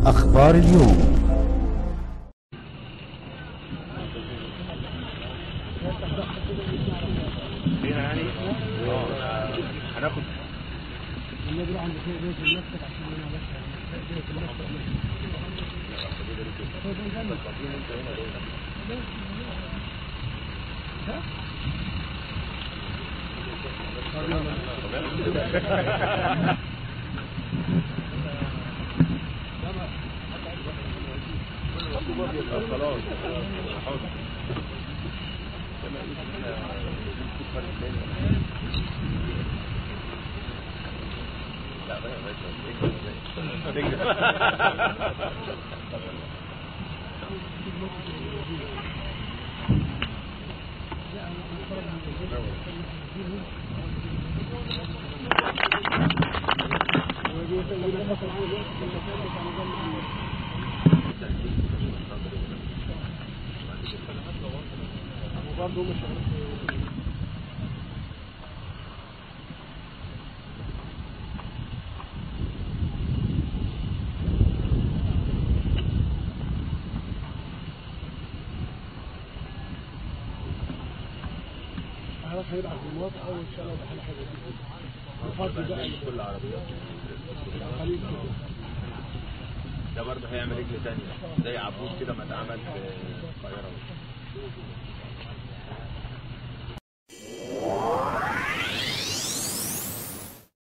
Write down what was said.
أخبار اليوم فيها يعني اه هناخد خلاص حاضر لا بقى يا خلاص هيبقى في الموافقة وإن شاء الله ده حاجة جديدة. فاضي بقى كل العربيات الخليج كده. ده برضه هيعمل رجل تانية زي عبود كده ما اتعمل في القاهرة